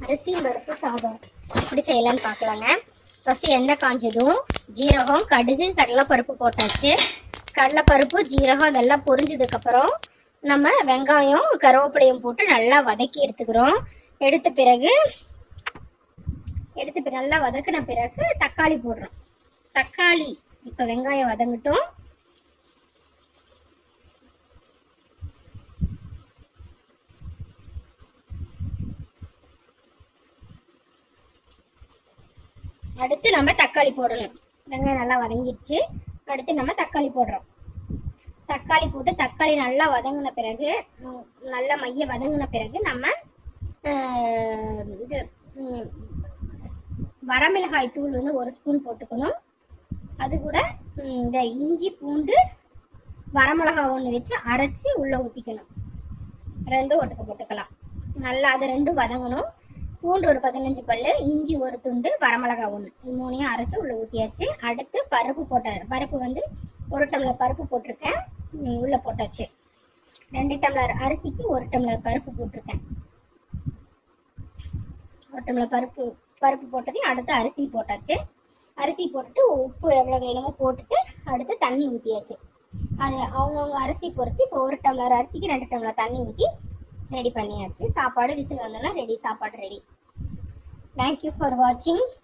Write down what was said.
அரிசி பருப்பு சாதம் எப்படி செய்யலாம்னு பார்க்கலாங்க ஃபஸ்ட்டு எண்ணெய் காஞ்சதும் ஜீரகம் கடுகு கடலைப்பருப்பு போட்டாச்சு கடலைப்பருப்பு ஜீரகம் இதெல்லாம் பொரிஞ்சதுக்கப்புறம் நம்ம வெங்காயம் கருவேப்பிலையும் போட்டு நல்லா வதக்கி எடுத்துக்கிறோம் எடுத்த பிறகு எடுத்து பிறகு நல்லா வதக்கின பிறகு தக்காளி போடுறோம் தக்காளி இப்போ வெங்காயம் வதங்கட்டும் அடுத்து நம்ம தக்காளி போடணும் வெங்காயம் நல்லா வதங்கிடுச்சு அடுத்து நம்ம தக்காளி போடுறோம் தக்காளி போட்டு தக்காளி நல்லா வதங்கின பிறகு உம், நல்லா மைய வதங்கின பிறகு நம்ம ஆஹ், இது உம், வரமிளகாய் தூள் வந்து ஒரு ஸ்பூன் போட்டுக்கணும் அது கூட உம், இந்த இஞ்சி பூண்டு வரமிளகாய் ஒன்று வச்சு அரைச்சி உள்ளே ஊற்றிக்கணும் ரெண்டும் ஒட்டுக்க போட்டுக்கலாம் நல்லா அது ரெண்டும் வதங்கணும் பூண்டு ஒரு பதினஞ்சு பல்லு இஞ்சி ஒரு துண்டு வரமிளகாய் ஒன்று இது மூணையும் அரைச்சி உள்ள ஊற்றியாச்சு அடுத்து பருப்பு போட்ட பருப்பு வந்து ஒரு டம்ளர் பருப்பு போட்டிருக்கேன் உம், உள்ள போட்டாச்சு ரெண்டு டம்ளர் அரிசிக்கு ஒரு டம்ளர் பருப்பு போட்டிருக்கேன் ஒரு டம்ளர் பருப்பு பருப்பு போட்டதையும் அடுத்து அரிசி போட்டாச்சு அரிசி போட்டுட்டு உப்பு எவ்வளோ வேணுமோ போட்டுட்டு அடுத்து தண்ணி ஊற்றியாச்சு அது அவங்கவுங்க அரிசி பொறுத்து இப்போ ஒரு டம்ளர் அரிசிக்கு ரெண்டு டம்ளர் தண்ணி ஊற்றி ரெடி பண்ணியாச்சு சாப்பாடு விசில் வந்தோன்னா ரெடி சாப்பாடு ரெடி தேங்க்யூ ஃபார் வாட்சிங்